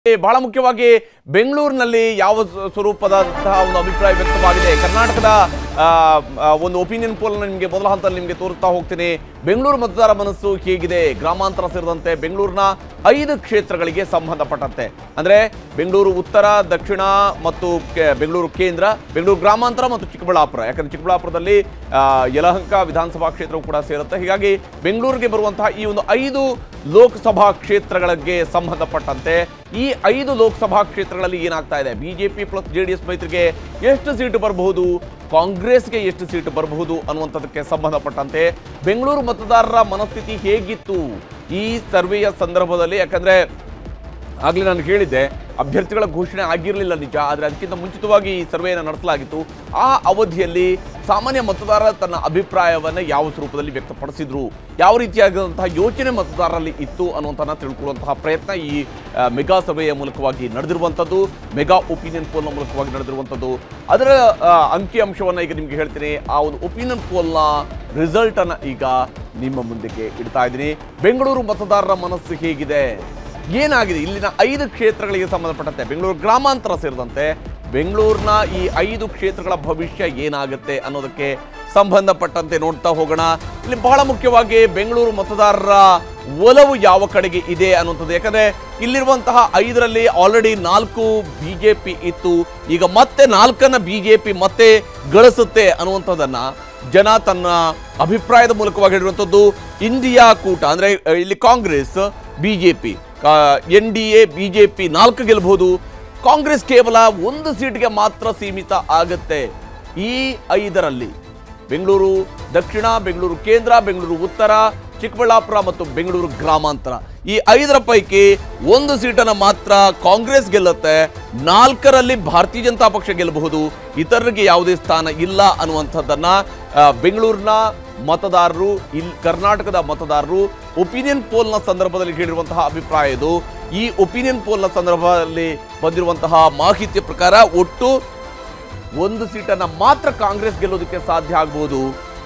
ಏ, ಬಹಳ ಮುಖ್ಯವಾಗಿ ಬೆಂಗಳೂರಿನಲ್ಲಿ ಯಾವ ಸ- ಸ್ವರೂಪದಂತಹ ಒಂದು ಅಭಿಪ್ರಾಯ ವ್ಯಕ್ತವಾಗಿದೆ ಕರ್ನಾಟಕದ ಆ, ಆ, ಒಂದು ಒಪಿನಿಯನ್ ಪೋಲ್ ನಿಮಗೆ ಮೊದಲ ಹಂತದಲ್ಲಿ ನಿಮಗೆ ತೋರಿಸ್ತಾ ಹೋಗ್ತೀನಿ ಬೆಂಗಳೂರು ಮತದಾರ ಮನಸ್ಸು ಹೇಗಿದೆ ಗ್ರಾಮಾಂತರ ಸೇರಿದಂತೆ ಬೆಂಗಳೂರಿನ ಐದು ಕ್ಷೇತ್ರಗಳಿಗೆ ಸಂಬಂಧಪಟ್ಟಂತೆ ಅಂದ್ರೆ ಬೆಂಗಳೂರು ಉತ್ತರ ದಕ್ಷಿಣ ಮತ್ತು ಕೆ- ಬೆಂಗಳೂರು ಕೇಂದ್ರ ಬೆಂಗಳೂರು ಗ್ರಾಮಾಂತರ ಮತ್ತು ಚಿಕ್ಕಬಳ್ಳಾಪುರ ಯಾಕಂದ್ರೆ ಚಿಕ್ಕಬಳ್ಳಾಪುರದಲ್ಲಿ ಆ, ಯಲಹಂಕ ವಿಧಾನಸಭಾ ಕ್ಷೇತ್ರವು ಕೂಡ ಸೇರುತ್ತೆ ಹೀಗಾಗಿ ಬೆಂಗಳೂರಿಗೆ ಬರುವಂತಹ ಈ ಒಂದು ಐದು ಲೋಕಸಭಾ ಕ್ಷೇತ್ರಗಳಿಗೆ ಸಂಬಂಧಪಟ್ಟಂತೆ ಈ ಐದು ಲೋಕಸಭಾ ಕ್ಷೇತ್ರಗಳಲ್ಲಿ ಏನಾಗ್ತಾ ಇದೆ BJP plus J D S ಮೈತ್ರಿಗೆ ಎಷ್ಟು ಸೀಟು ಬರಬಹುದು ಕಾಂಗ್ರೆಸ್ಗೆ ಎಷ್ಟು ಸೀಟು ಬರಬಹುದು ಅನ್ನುವಂಥದ್ದಕ್ಕೆ ಸಂಬಂಧಪಟ್ಟಂತೆ ಬೆಂಗಳೂರು ಮತದಾರರ ಮನಸ್ಥಿತಿ ಹೇಗಿತ್ತು ಈ ಸರ್ವೆಯ ಸಂದರ್ಭದಲ್ಲಿ ಯಾಕಂದ್ರೆ ಆಗಲೇ ನಾನು ಹೇಳಿದ್ದೆ ಅಭ್ಯರ್ಥಿಗಳ ಘೋಷಣೆ ಆಗಿರಲಿಲ್ಲ ನಿಜ ಆದರೆ ಅದಕ್ಕಿಂತ ಮುಂಚಿತವಾಗಿ ಈ ಸರ್ವೆಯನ್ನು ನಡೆಸಲಾಗಿತ್ತು ಆ ಅವಧಿಯಲ್ಲಿ ಸಾಮಾನ್ಯ ಮತದಾರ ತನ್ನ ಅಭಿಪ್ರಾಯವನ್ನು ಯಾವ ಸ್ವರೂಪದಲ್ಲಿ ವ್ಯಕ್ತಪಡಿಸಿದ್ರು ಯಾವ ರೀತಿಯಾದಂತಹ ಯೋಚನೆ ಮತದಾರರಲ್ಲಿ ಇತ್ತು ಅನ್ನುವಂಥನ್ನ ತಿಳ್ಕೊಳ್ಳುವಂತಹ ಪ್ರಯತ್ನ ಈ ಆ, ಮೆಗಾ ಸರ್ವೆಯ ಮೂಲಕವಾಗಿ ನಡೆದಿರುವಂಥದ್ದು ಮೆಗಾ ಒಪಿನಿಯನ್ ಪೋಲ್ನ ಮೂಲಕವಾಗಿ ನಡೆದಿರುವಂಥದ್ದು ಅದರ ಆ, ಅಂಕಿಅಂಶವನ್ನು ಈಗ ನಿಮಗೆ ಹೇಳ್ತೀನಿ ಆ ಒಂದು ಒಪಿನಿಯನ್ ಪೋಲ್ನ ರಿಸಲ್ಟನ್ನು ಈಗ ನಿಮ್ಮ ಮುಂದಕ್ಕೆ ಇಡ್ತಾ ಇದ್ದೀನಿ ಬೆಂಗಳೂರು ಮತದಾರರ ಮನಸ್ಸು ಹೇಗಿದೆ ಏನಾಗಿದೆ ಇಲ್ಲಿನ ಐದು ಕ್ಷೇತ್ರಗಳಿಗೆ ಸಂಬಂಧಪಟ್ಟಂತೆ ಬೆಂಗಳೂರು ಗ್ರಾಮಾಂತರ ಸೇರಿದಂತೆ ಬೆಂಗಳೂರಿನ ಈ ಐದು ಕ್ಷೇತ್ರಗಳ ಭವಿಷ್ಯ ಏನಾಗುತ್ತೆ ಅನ್ನೋದಕ್ಕೆ ಸಂಬಂಧಪಟ್ಟಂತೆ ನೋಡ್ತಾ ಹೋಗೋಣ ಇಲ್ಲಿ ಬಹಳ ಮುಖ್ಯವಾಗಿ ಬೆಂಗಳೂರು ಮತದಾರರ ಒಲವು ಯಾವ ಕಡೆಗೆ ಇದೆ ಅನ್ನುವಂಥದ್ದು ಯಾಕಂದ್ರೆ ಇಲ್ಲಿರುವಂತಹ ಐದರಲ್ಲಿ ಆಲ್ರೆಡಿ ನಾಲ್ಕು ಬಿಜೆಪಿ ಇತ್ತು ಈಗ ಮತ್ತೆ ನಾಲ್ಕನ್ನ ಬಿಜೆಪಿ ಮತ್ತೆ ಗಳಿಸುತ್ತೆ ಅನ್ನುವಂಥದ್ದನ್ನ ಜನ ತನ್ನ ಅಭಿಪ್ರಾಯದ ಮೂಲಕವಾಗಿ ಹೇಳಿರುವಂಥದ್ದು ಇಂಡಿಯಾ ಕೂಟ ಅಂದ್ರೆ ಅಹ್, ಇಲ್ಲಿ Congress BJP N D A BJP ನಾಲ್ಕು ಗೆಲ್ಲಬಹುದು ಕಾಂಗ್ರೆಸ್ ಕೇವಲ ಒಂದು ಸೀಟ್ಗೆ ಮಾತ್ರ ಸೀಮಿತ ಆಗತ್ತೆ ಈ ಐದರಲ್ಲಿ ಬೆಂಗಳೂರು ದಕ್ಷಿಣ ಬೆಂಗಳೂರು ಕೇಂದ್ರ ಬೆಂಗಳೂರು ಉತ್ತರ ಚಿಕ್ಕಬಳ್ಳಾಪುರ ಮತ್ತು ಬೆಂಗಳೂರು ಗ್ರಾಮಾಂತರ ಈ ಐದರ ಪೈಕಿ ಒಂದು ಸೀಟನ್ನು ಮಾತ್ರ ಕಾಂಗ್ರೆಸ್ ಗೆಲ್ಲುತ್ತೆ ನಾಲ್ಕರಲ್ಲಿ ಭಾರತೀಯ ಜನತಾ ಪಕ್ಷ ಗೆಲ್ಲಬಹುದು ಇತರರಿಗೆ ಯಾವುದೇ ಸ್ಥಾನ ಇಲ್ಲ ಅನ್ನುವಂಥದ್ದನ್ನ ಆ, ಬೆಂಗಳೂರಿನ ಮತದಾರರು ಇಲ್ಲಿ ಕರ್ನಾಟಕದ ಮತದಾರರು ಒಪಿನಿಯನ್ ಪೋಲ್ನ ಸಂದರ್ಭದಲ್ಲಿ ಹೇಳಿರುವಂತಹ ಅಭಿಪ್ರಾಯ ಇದು ಈ ಒಪಿನಿಯನ್ ಪೋಲ್ನ ಸಂದರ್ಭದಲ್ಲಿ ಬಂದಿರುವಂತಹ ಮಾಹಿತಿಯ ಪ್ರಕಾರ ಒಟ್ಟು ಒಂದು ಸೀಟನ್ನು ಮಾತ್ರ ಕಾಂಗ್ರೆಸ್ ಗೆಲ್ಲೋದಕ್ಕೆ ಸಾಧ್ಯ ಆಗ್ಬೋದು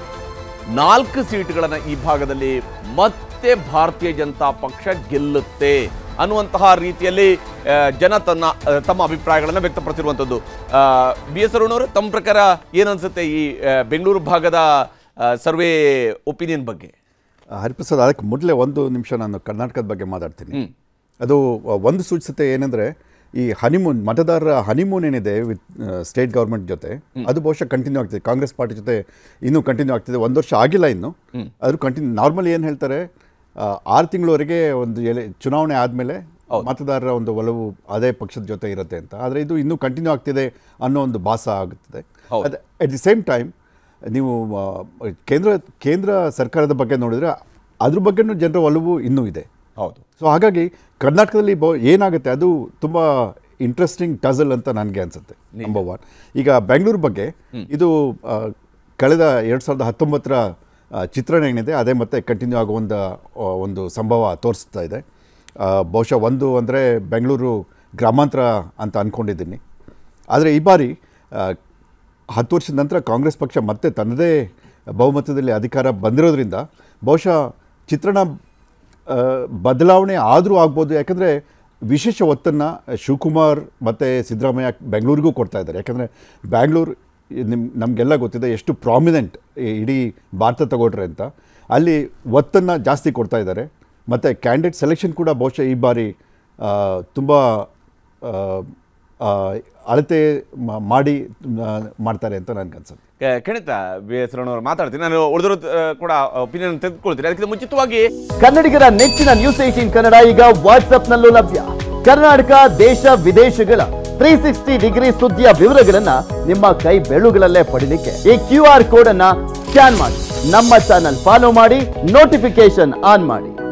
ನಾಲ್ಕು ಸೀಟ್ಗಳನ್ನು ಈ ಭಾಗದಲ್ಲಿ ಮತ್ತೆ ಭಾರತೀಯ ಜನತಾ ಪಕ್ಷ ಗೆಲ್ಲುತ್ತೆ ಅನ್ನುವಂತಹ ರೀತಿಯಲ್ಲಿ ಆ, ಜನ ತನ್ನ ಆ, ತಮ್ಮ ಅಭಿಪ್ರಾಯಗಳನ್ನು ವ್ಯಕ್ತಪಡಿಸಿರುವಂಥದ್ದು ಬಿ ಎಸ್ ಅರುಣ್ ತಮ್ಮ ಪ್ರಕಾರ ಏನನ್ಸುತ್ತೆ ಈ ಆ, ಬೆಂಗಳೂರು ಭಾಗದ ಸರ್ವೆ ಒಪಿನಿಯನ್ ಬಗ್ಗೆ ಹರಿಪ್ರಸಾದ್ ಅದಕ್ಕೆ ಮೊದಲೇ ಒಂದು ನಿಮಿಷ ನಾನು ಕರ್ನಾಟಕದ ಬಗ್ಗೆ ಮಾತಾಡ್ತೀನಿ ಅದು ಅಹ್, ಒಂದು ಸೂಚಿಸುತ್ತೆ ಏನಂದ್ರೆ ಈ ಹನಿಮೂನ್ ಮತದಾರರ ಹನಿಮೂನ್ ಏನಿದೆ ವಿತ್ ಸ್ಟೇಟ್ ಗೌರ್ಮೆಂಟ್ ಜೊತೆ ಅದು ಬಹುಶಃ ಕಂಟಿನ್ಯೂ ಆಗ್ತಿದೆ ಕಾಂಗ್ರೆಸ್ ಪಾರ್ಟಿ ಜೊತೆ ಇನ್ನೂ ಕಂಟಿನ್ಯೂ ಆಗ್ತಿದೆ ಒಂದು ವರ್ಷ ಆಗಿಲ್ಲ ಇನ್ನು ಅದು ಕಂಟಿನ್ಯೂ ನಾರ್ಮಲಿ ಏನು ಹೇಳ್ತಾರೆ ಆರು ತಿಂಗಳವರೆಗೆ ಒಂದು ಎಲೆ ಚುನಾವಣೆ ಆದಮೇಲೆ ಮತದಾರರ ಒಂದು ಒಲವು ಅದೇ ಪಕ್ಷದ ಜೊತೆ ಇರುತ್ತೆ ಅಂತ ಆದರೆ ಇದು ಇನ್ನೂ ಕಂಟಿನ್ಯೂ ಆಗ್ತಿದೆ ಅನ್ನೋ ಒಂದು ಭಾಸ ಆಗುತ್ತದೆ ಹೌದು. ಅಟ್ ದಿ ಸೇಮ್ ಟೈಮ್ ನೀವು ಆ, ಕೇಂದ್ರ ಕೇಂದ್ರ ಸರ್ಕಾರದ ಬಗ್ಗೆ ನೋಡಿದ್ರೆ ಅದ್ರ ಬಗ್ಗೆನೂ ಜನರ ಒಲವು ಇನ್ನೂ ಇದೆ ಹೌದು ಸೊ ಹಾಗಾಗಿ ಕರ್ನಾಟಕದಲ್ಲಿ ಬ ಏನಾಗುತ್ತೆ ಅದು ತುಂಬ ಇಂಟ್ರೆಸ್ಟಿಂಗ್ ಟಸಲ್ ಅಂತ ನನಗೆ ಅನ್ಸುತ್ತೆ ನಂಬರ್ ಒನ್ ಈಗ ಬೆಂಗಳೂರು ಬಗ್ಗೆ ಇದು ಆ, ಕಳೆದ ಎರಡು ಸಾವಿರದ ಹತ್ತೊಂಬತ್ತರ ಆ, ಚಿತ್ರಣ ಏನಿದೆ ಅದೇ ಮತ್ತೆ ಕಂಟಿನ್ಯೂ ಆಗೋ ಒಂದು ಆ, ಒಂದು ಸಂಭವ ತೋರಿಸ್ತಾ ಇದೆ ಆ, ಬಹುಶಃ ಒಂದು ಅಂದರೆ ಬೆಂಗಳೂರು ಗ್ರಾಮಾಂತರ ಅಂತ ಅಂದ್ಕೊಂಡಿದ್ದೀನಿ ಆದರೆ ಈ ಬಾರಿ ಆ, ಹತ್ತು ವರ್ಷದ ನಂತರ ಕಾಂಗ್ರೆಸ್ ಪಕ್ಷ ಮತ್ತೆ ತನ್ನದೇ ಬಹುಮತದಲ್ಲಿ ಅಧಿಕಾರ ಬಂದಿರೋದ್ರಿಂದ ಬಹುಶಃ ಚಿತ್ರಣ ಆ, ಬದಲಾವಣೆ ಆದರೂ ಆಗ್ಬೋದು ಯಾಕಂದರೆ ವಿಶೇಷ ಒತ್ತನ್ನು ಶಿವಕುಮಾರ್ ಮತ್ತು ಸಿದ್ದರಾಮಯ್ಯ ಬೆಂಗಳೂರಿಗೂ ಕೊಡ್ತಾ ಇದ್ದಾರೆ ಯಾಕಂದರೆ ಬ್ಯಾಂಗ್ಳೂರು ನಿಮ್ ನಮಗೆಲ್ಲ ಗೊತ್ತಿದೆ ಎಷ್ಟು ಪ್ರಾಮಿನೆಂಟ್ ಇಡೀ ಭಾರತ ತಗೊಂಡ್ರೆ ಅಂತ ಅಲ್ಲಿ ಒತ್ತನ್ನು ಜಾಸ್ತಿ ಕೊಡ್ತಾ ಇದ್ದಾರೆ ಮತ್ತು ಕ್ಯಾಂಡಿಡೇಟ್ ಸೆಲೆಕ್ಷನ್ ಕೂಡ ಬಹುಶಃ ಈ ಬಾರಿ ತುಂಬ ಅಳತೆ ಮ- ಮಾಡಿ ಆ, ಮಾಡ್ತಾರೆ ಅಂತ ನನಗನ್ಸುತ್ತೆ ಕ- ಖಂಡಿತ ಬಿ ಎಸ್ ಅರುಣ್ ಅವರು ಮಾತಾಡ್ತೀನಿ ನಾನು ಉಳಿದಿರೋ ಕೂಡ ಒಪಿನಿಯನ್ ತೆಗೆದುಕೊಳ್ತೀನಿ ಅದಕ್ಕಿಂತ ಮುಂಚಿತವಾಗಿ ಕನ್ನಡಿಗರ ನೆಚ್ಚಿನ ನ್ಯೂಸ್ ಏಟೀನ್ ಕನ್ನಡ ಈಗ ವಾಟ್ಸ್ಆಪ್ನಲ್ಲೂ ಲಭ್ಯ ಕರ್ನಾಟಕ ದೇಶ ವಿದೇಶಗಳ ತ್ರೀ ಸಿಕ್ಸ್ಟಿ ಡಿಗ್ರಿ ಸುದ್ದಿಯ ವಿವರಗಳನ್ನ ನಿಮ್ಮ ಕೈ ಬೆರಳುಗಳಲ್ಲೇ ಪಡಿಲಿಕ್ಕೆ ಈ ಕ್ಯೂ ಆರ್ ಕೋಡ್ ಅನ್ನ ಸ್ಕ್ಯಾನ್ ಮಾಡಿ ನಮ್ಮ ಚಾನಲ್ ಫಾಲೋ ಮಾಡಿ ನೋಟಿಫಿಕೇಶನ್ ಆನ್ ಮಾಡಿ